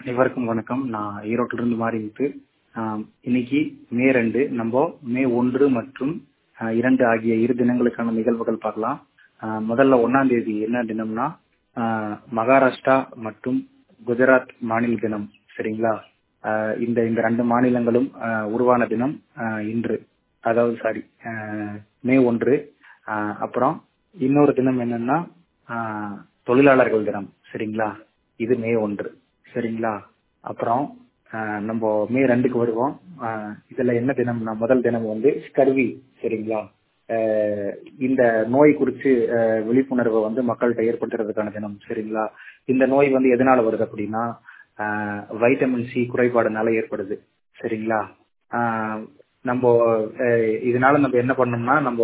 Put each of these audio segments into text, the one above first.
அனைவருக்கும் வணக்கம் நான் ஈரோட்டில இருந்து மாறிமுத்து ஆஹ் இன்னைக்கு மே ரெண்டு நம்ம மே ஒன்று மற்றும் ஆஹ் இரண்டு ஆகிய இரு தினங்களுக்கான நிகழ்வுகள் பார்க்கலாம் ஆஹ் முதல்ல ஒன்னாம் தேதி என்ன தினம்னா ஆஹ் மகாராஷ்டிரா மற்றும் குஜராத் மாநில தினம் சரிங்களா ஆஹ் இந்த இந்த ரெண்டு மாநிலங்களும் ஆஹ் உருவான தினம் ஆஹ் இன்று அதாவது சாரி மே ஒன்று ஆஹ் அப்புறம் இன்னொரு தினம் என்னன்னா ஆஹ் தொழிலாளர்கள் தினம் சரிங்களா இது மே ஒன்று சரிங்களா அப்புறம் ஆஹ் நம்ம மே ரெண்டுக்கு வருவோம் ஆஹ் இதுல என்ன தினம்னா முதல் தினம் வந்து ஸ்கர்வி சரிங்களா ஆஹ் இந்த நோய் குறித்து ஆஹ் விழிப்புணர்வை வந்து மக்கள்கிட்ட ஏற்படுத்துறதுக்கான தினம் சரிங்களா இந்த நோய் வந்து எதனால வருது அப்படின்னா ஆஹ் வைட்டமின் சி குறைபாடுனால ஏற்படுது சரிங்களா ஆஹ் நம்ம ஆஹ் இதனால நம்ம என்ன பண்ணோம்னா நம்ம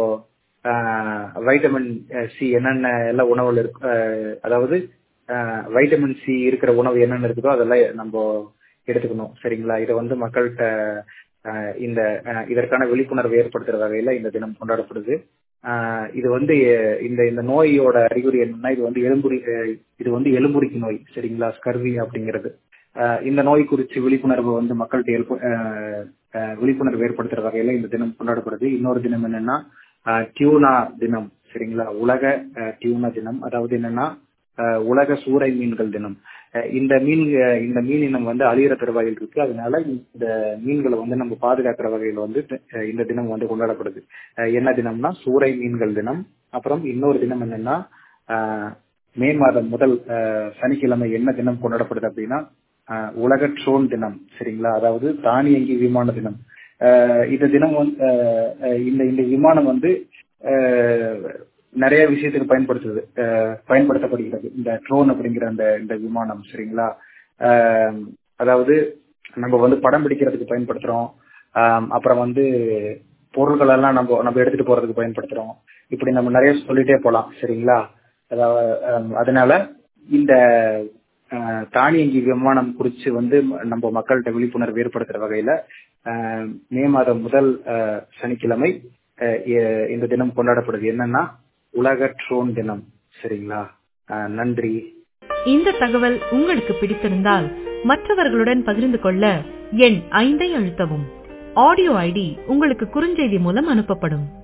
ஆஹ் வைட்டமின் சி என்னென்ன எல்லாம் உணவுல இருக்கு ஆஹ் அதாவது ஆஹ் வைட்டமின் சி இருக்கிற உணவு என்னென்ன இருக்குதோ அதெல்லாம் நம்ம எடுத்துக்கணும் சரிங்களா இதை வந்து மக்கள்கிட்ட ஆஹ் இந்த ஆஹ் இதற்கான விழிப்புணர்வு ஏற்படுத்துற வகையில இந்த தினம் கொண்டாடப்படுது ஆஹ் இது வந்து இந்த இந்த நோயோட அறிகுறி என்னன்னா இது வந்து எலும்புரி ஆஹ் இது வந்து எலும்புரிக்கு நோய் சரிங்களா ஸ்கர்வி அப்படிங்கிறது ஆஹ் இந்த நோய் குறித்து விழிப்புணர்வு வந்து மக்கள்கிட்ட ஏற்ப ஆஹ் ஆஹ் விழிப்புணர்வு ஏற்படுத்துற வகையில இந்த தினம் கொண்டாடப்படுது இன்னொரு தினம் என்னன்னா ஆஹ் டியூனா தினம் சரிங்களா உலக ஆஹ் டியூனா தினம் அதாவது என்னன்னா ஆஹ் உலக சூறை மீன்கள் தினம் ஆஹ் இந்த மீன் இந்த மீன் இனம் வந்து அழியிற தருவாயில் இருக்கு அதனால இந்த மீன்களை வந்து நம்ம பாதுகாக்கிற வகையில் வந்து ஆஹ் இந்த தினம் வந்து கொண்டாடப்படுது ஆஹ் என்ன தினம்னா சூறை மீன்கள் தினம் அப்புறம் இன்னொரு தினம் என்னன்னா ஆஹ் மே மாதம் முதல் ஆஹ் சனிக்கிழமை என்ன தினம் கொண்டாடப்படுது அப்படின்னா ஆஹ் உலக ட்ரோன் தினம் சரிங்களா அதாவது தானியங்கி விமான தினம் ஆஹ் இந்த தினம் வந்து ஆஹ் இந்த இந்த விமானம் வந்து ஆஹ் நிறைய விஷயத்துக்கு பயன்படுத்துது ஆஹ் பயன்படுத்தப்படுகிறது இந்த ட்ரோன் அப்படிங்கிற அந்த இந்த விமானம் சரிங்களா ஆஹ் அதாவது நம்ம வந்து படம் பிடிக்கிறதுக்கு பயன்படுத்துறோம் ஆஹ் அப்புறம் வந்து பொருட்கள் எல்லாம் நம்ம நம்ம எடுத்துட்டு போறதுக்கு பயன்படுத்துறோம் இப்படி நம்ம நிறைய சொல்லிட்டே போலாம் சரிங்களா அதாவது ஆஹ் அதனால இந்த ஆஹ் தானியங்கி விமானம் குறித்து வந்து நம்ம மக்கள்கிட்ட விழிப்புணர்வு ஏற்படுத்துற வகையில ஆஹ் மே மாதம் முதல் ஆஹ் சனிக்கிழமை ஆஹ் எ- இந்த தினம் கொண்டாடப்படுது என்னன்னா உலக ட்ரோன் தினம் சரிங்களா ஆஹ் நன்றி இந்த தகவல் உங்களுக்கு பிடித்திருந்தால் மற்றவர்களுடன் பகிர்ந்து கொள்ள எண் ஐந்தை அழுத்தவும் ஆடியோ ஐடி உங்களுக்கு குறுஞ்செய்தி மூலம் அனுப்பப்படும்